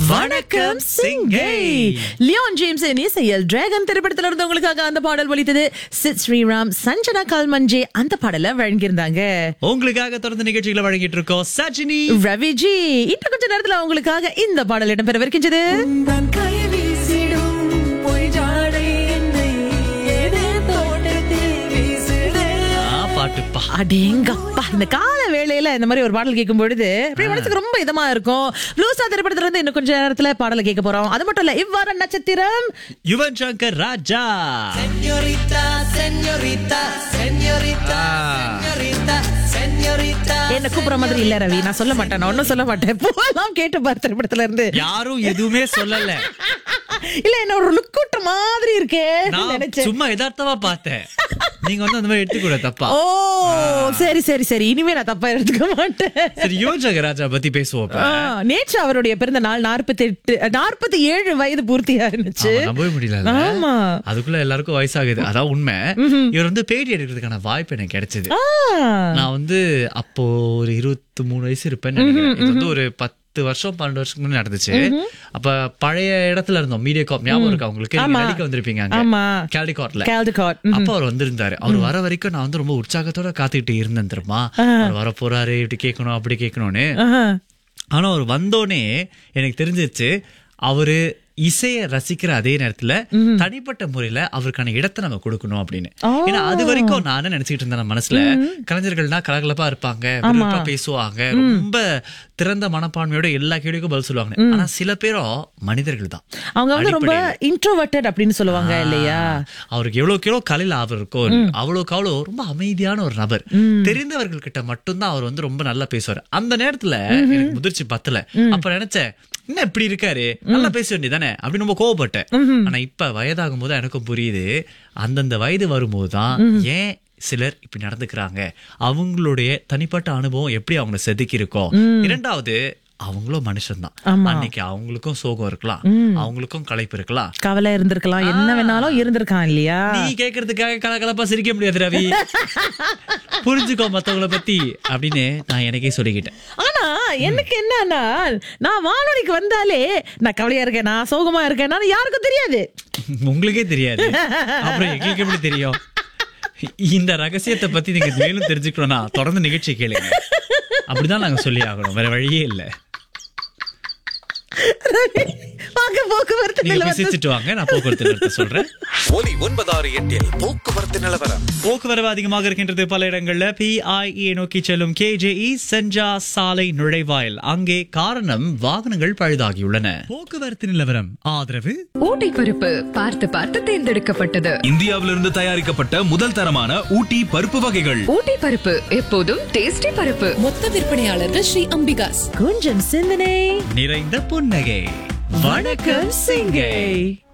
வணக்கம் சிங்கை Leon James இசையில் டிராகன் திரைப்படத்துல இருந்து உங்களுக்காக அந்த பாடல் ஒலித்தது சித் ஸ்ரீராம் சஞ்சனா கல்மஞ்சே அந்த பாடலை வழங்கியிருந்தாங்க உங்களுக்காக தொடர்ந்து நிகழ்ச்சிகளை வழங்கிட்டு இருக்கோம் சஜினி ரவிஜி இன்னும் கொஞ்ச நேரத்துல உங்களுக்காக இந்த பாடல் இடம்பெறவிருக்கின்றது தன் கை வீசிடும் பொய் ஜாடை என்னை ஏதே தோட்டத்தில் வீசுதே ஆ, பாட்டுப்பா அடேங்கப்பா இந்த கால வேளையில இந்த மாதிரி ஒரு பாடல் கேட்கும் பொழுது அப்படியே மனசுக்கு ரொம்ப இதமா இருக்கும் ப்ளூசா திரைப்படத்துல இருந்து இன்னும் கொஞ்ச நேரத்துல பாடலை கேட்க போறோம் அது மட்டும் இல்ல இவ்வாறு நட்சத்திரம் யுவன் சங்கர் ராஜா செஞ்சோரிட்டா செஞ்சோரிட்டா செஞ்சோரிட்டா செஞ்சோரிட்டா செஞ்சோரிட்டா என்ன கூப்பிடுற மாதிரி இல்ல ரவி நான் சொல்ல மாட்டேன் நான் ஒன்னும் சொல்ல மாட்டேன் போலாம் கேட்டு பாரு திரைப்படத்துல இருந்து யாரும் எதுவுமே சொல்லல இல்ல என்ன ஒரு லுக் கூட்ட மாதிரி இருக்கே நான் நினைச்சேன் சும்மா யதார்த்தமா பார்த்தேன் நீங்க வந்து அந்த மாதிரி எடுத்துக்கூட தப்பா ஓ சரி சரி சரி இனிமே நான் தப்பா எடுத்துக்க மாட்டேன் சரி யுவன் சங்கர் ராஜா பத்தி பேசுவோம் இப்ப. ஆ, நேற்று அவருடைய பிறந்த நாள் நாற்பத்தி எட்டு நாற்பத்தி ஏழு வயது பூர்த்தியா இருந்துச்சு ஆமா, நம்பவே முடியல ஆமா அதுக்குள்ள எல்லாருக்கும் வயசாகுது அதான் உண்மை இவர் வந்து பேட்டி எடுக்கிறதுக்கான வாய்ப்பு எனக்கு கிடைச்சது ஆ, நான் வந்து அப்போ ஒரு இருபத்தி மூணு வயசு இருப்பேன்னு நினைக்கிறேன் இது வந்து ஒரு பத்து வருஷம் பன்னெண்டு வருஷத்துக்கு முன்னாடி நடந்துச்சு அப்ப பழைய இடத்துல இருந்தோம் மீடியா காப் ஞாபகம் இருக்கா உங்களுக்கு நீங்க ஆமா. நடிக்க வந்திருப்பீங்க அங்க ஆமா கேல்டிகார்ட்ல கால்டிகாட் அப்ப அவர் வந்திருந்தாரு அவர் வர வரைக்கும் நான் வந்து ரொம்ப உற்சாகத்தோட காத்துக்கிட்டு இருந்தேன் தெரியுமா அவர் வர போறாரு இப்படி கேட்கணும் அப்படி கேட்கணும்னு ஆனா அவர் வந்தோடனே எனக்கு தெரிஞ்சிச்சு அவரு இசைய ரசிக்கிற அதே நேரத்துல தனிப்பட்ட முறையில அவருக்கான இடத்தை நம்ம கொடுக்கணும் அப்படின்னு ஏன்னா அது வரைக்கும் நான் என்ன நினைச்சிட்டு இருந்தேன் நான் மனசுல கலைஞர்கள்னா கலகலப்பா இருப்பாங்க விறுவிறுப்பா பேசுவாங்க ரொம்ப திறந்த மனப்பான்மையோட எல்லா கேள்விக்கும் பதில் சொல்லுவாங்க ஆனா சில பேரும் மனிதர்கள் தான் அவங்க வந்து ரொம்ப இன்ட்ரோவர்ட்டட் அப்படின்னு சொல்லுவாங்க இல்லையா அவருக்கு எவ்வளவுக்கு எவ்வளவு கலையில் ஆர்வம் இருக்கோ அவ்வளவுக்கு அவ்வளோ ரொம்ப அமைதியான ஒரு நபர் தெரிந்தவர்கள் கிட்ட மட்டும்தான் அவர் வந்து ரொம்ப நல்லா பேசுவார் அந்த நேரத்துல எனக்கு முதிர்ச்சி பத்தல அப்ப நினைச்சேன் என்ன இப்படி இருக்காரு நல்லா பேச வேண்டியதானே அப்படின்னு ரொம்ப கோவப்பட்டேன் ஆனா இப்ப வயதாகும் போது எனக்கும் புரியுது அந்தந்த வயது வரும்போது தான் ஏன் சிலர் இப்படி நடந்துக்கிறாங்க அவங்களுடைய தனிப்பட்ட அனுபவம் எப்படி அவங்களை செதுக்கி இருக்கோம் இரண்டாவது அவங்களும் மனுஷன்தான் அன்னைக்கு அவங்களுக்கும் சோகம் இருக்கலாம் அவங்களுக்கும் களைப்பு இருக்கலாம் கவலை இருந்திருக்கலாம் என்ன வேணாலும் இருந்திருக்கான் இல்லையா நீ கேக்குறதுக்காக கலகலப்பா சிரிக்க முடியாது ரவி புரிஞ்சுக்கோ மத்தவங்கள பத்தி அப்படின்னு நான் எனக்கே சொல்லிக்கிட்டேன் ஆனா எனக்கு என்னன்னா நான் வானொலிக்கு வந்தாலே நான் கவலையா இருக்கேன் நான் சோகமா இருக்கேன் நான் யாருக்கும் தெரியாது உங்களுக்கே தெரியாது அப்புறம் எங்களுக்கு எப்படி தெரியும் இந்த ரகசியத்தை பத்தி நீங்க மேலும் தெரிஞ்சுக்கணும்னா தொடர்ந்து நிகழ்ச்சி கேளுங்க அப்படிதான் நாங்க சொல்லி ஆகணும் வேற வழியே இல்ல வாங்க போக்குவரத்து நீங்க நிலவரம். விசிச்சுட்டு வாங்க நான் போக்குவரத்து நிறுத்த சொல்றேன் ஒலி ஒன்பதாறு எட்டில் போக்குவரத்து நிலவரம் போக்குவரவு அதிகமாக இருக்கின்றது பல இடங்கள்ல பிஐஇ நோக்கி செல்லும் கேஜேஇ செஞ்சா சாலை நுழைவாயில் அங்கே காரணம் வாகனங்கள் பழுதாகியுள்ளன போக்குவரத்து நிலவரம் ஆதரவு ஊட்டி பருப்பு பார்த்து பார்த்து தேர்ந்தெடுக்கப்பட்டது இந்தியாவிலிருந்து தயாரிக்கப்பட்ட முதல் தரமான ஊட்டி பருப்பு வகைகள் ஊட்டி பருப்பு எப்போதும் டேஸ்டி பருப்பு மொத்த விற்பனையாளர்கள் ஸ்ரீ அம்பிகாஸ் கொஞ்சம் சிந்தனை நிறைந்த புன்னகை வணக்கம் சிங்கை